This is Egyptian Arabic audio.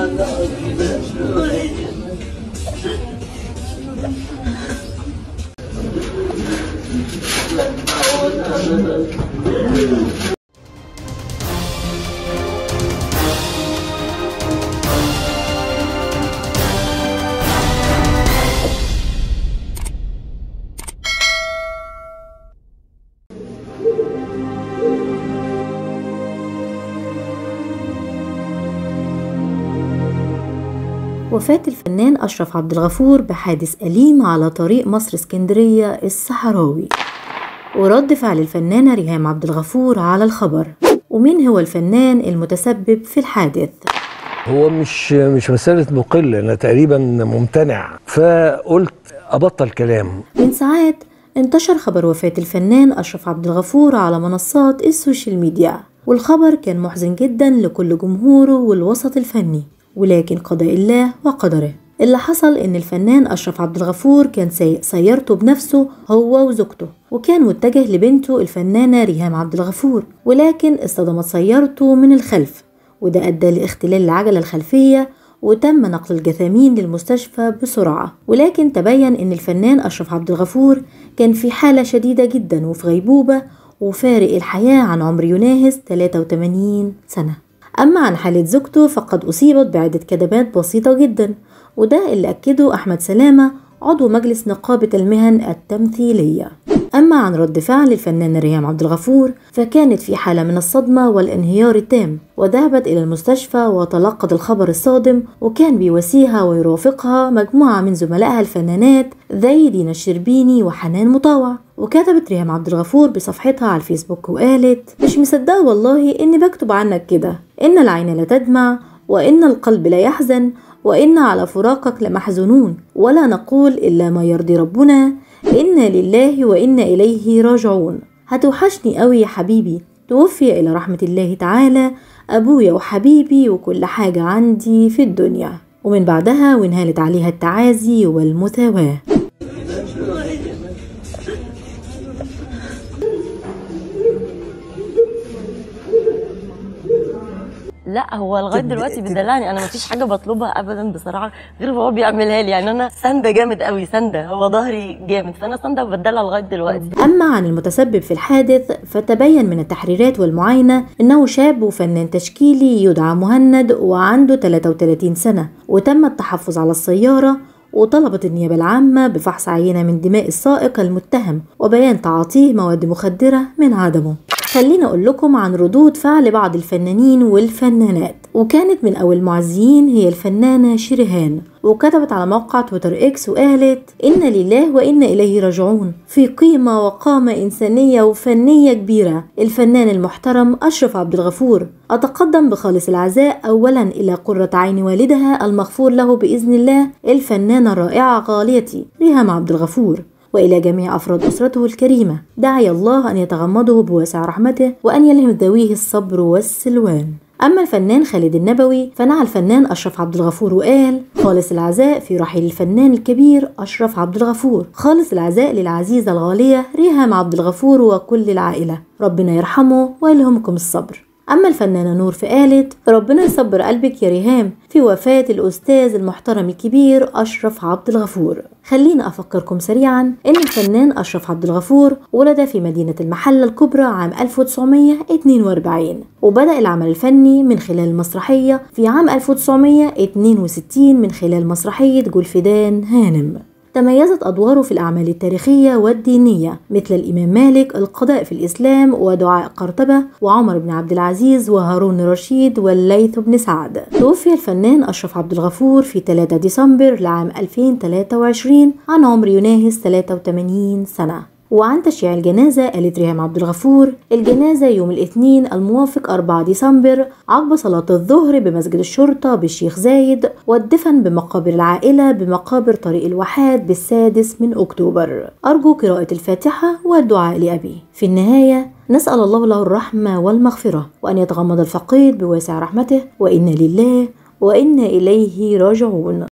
وفاة الفنان أشرف عبد الغفور بحادث أليم على طريق مصر اسكندرية الصحراوي ورد فعل الفنانة ريهام عبد الغفور على الخبر ومين هو الفنان المتسبب في الحادث هو مش مش مسألة مقل أنا تقريبا ممتنع فقلت أبطل كلام من ساعات انتشر خبر وفاة الفنان أشرف عبد الغفور على منصات السوشيال ميديا والخبر كان محزن جدا لكل جمهوره والوسط الفني ولكن قضاء الله وقدره اللي حصل ان الفنان اشرف عبد الغفور كان سايق سيارته بنفسه هو وزوجته وكان متجه لبنته الفنانة ريهام عبد الغفور ولكن اصطدمت سيارته من الخلف وده ادى لاختلال العجلة الخلفية وتم نقل الجثامين للمستشفى بسرعة ولكن تبين ان الفنان اشرف عبد الغفور كان في حالة شديدة جدا وفي غيبوبة وفارق الحياة عن عمر يناهز 83 سنة أما عن حالة زوجته فقد أصيبت بعدة كدمات بسيطة جدا وده اللي أكده أحمد سلامة عضو مجلس نقابة المهن التمثيلية أما عن رد فعل الفنانة ريهام عبد الغفور فكانت في حالة من الصدمة والانهيار التام وذهبت إلى المستشفى وتلقت الخبر الصادم وكان بيواسيها ويرافقها مجموعة من زملائها الفنانات زي دينا الشربيني وحنان مطاوع وكتبت ريهام عبد الغفور بصفحتها على الفيسبوك وقالت مش مصدقة والله إني بكتب عنك كده إن العين لا تدمع وإن القلب لا يحزن وإن على فراقك لمحزونون ولا نقول إلا ما يرضي ربنا إنا لله وإنا إليه راجعون هتوحشني قوي يا حبيبي توفي إلى رحمة الله تعالى أبويا وحبيبي وكل حاجة عندي في الدنيا ومن بعدها وانهالت عليها التعازي والمثاواة لا هو لغايه تب- دلوقتي تب- بيدلعني انا مفيش حاجه بطلبها ابدا بصراحه غير هو بيعملها لي يعني انا سانده جامد قوي سانده هو ظهري جامد فانا سانده وبدلع لغايه دلوقتي أما عن المتسبب في الحادث فتبين من التحريرات والمعاينة إنه شاب وفنان تشكيلي يدعى مهند وعنده 33 سنة وتم التحفظ على السيارة وطلبت النيابة العامة بفحص عينة من دماء السائق المتهم وبيان تعاطيه مواد مخدرة من عدمه خليني أقول لكم عن ردود فعل بعض الفنانين والفنانات وكانت من أول المعزيين هي الفنانة شريهان وكتبت على موقع تويتر إكس وقالت إن لله وإنا إليه راجعون في قيمة وقامة إنسانية وفنية كبيرة الفنان المحترم أشرف عبد الغفور أتقدم بخالص العزاء أولا إلى قرة عين والدها المغفور له بإذن الله الفنانة الرائعة غاليتي ريهام عبد الغفور وإلى جميع أفراد أسرته الكريمة دعي الله أن يتغمده بواسع رحمته وأن يلهم ذويه الصبر والسلوان أما الفنان خالد النبوي فنعى الفنان أشرف عبد الغفور وقال خالص العزاء في رحيل الفنان الكبير أشرف عبد الغفور خالص العزاء للعزيزة الغالية ريهام عبد الغفور وكل العائلة ربنا يرحمه ويلهمكم الصبر أما الفنانة نور فقالت ربنا يصبر قلبك يا ريهام في وفاة الأستاذ المحترم الكبير أشرف عبد الغفور خلينا أفكركم سريعا إن الفنان أشرف عبد الغفور ولد في مدينة المحلة الكبرى عام 1942 وبدأ العمل الفني من خلال المسرحية في عام 1962 من خلال مسرحية جولفدان هانم تميزت أدواره في الأعمال التاريخية والدينية مثل الإمام مالك القضاء في الإسلام ودعاء قرطبة وعمر بن عبد العزيز وهارون الرشيد والليث بن سعد توفي الفنان أشرف عبد الغفور في 3 ديسمبر لعام 2023 عن عمر يناهز 83 سنة وعن تشييع الجنازة قالت ريهام عبد الغفور الجنازة يوم الاثنين الموافق 4 ديسمبر عقب صلاة الظهر بمسجد الشرطة بالشيخ زايد والدفن بمقابر العائلة بمقابر طريق الواحات بالسادس من أكتوبر أرجو قراءة الفاتحة والدعاء لأبي في النهاية نسأل الله له الرحمة والمغفرة وأن يتغمد الفقيد بواسع رحمته وإنا لله وإنا إليه راجعون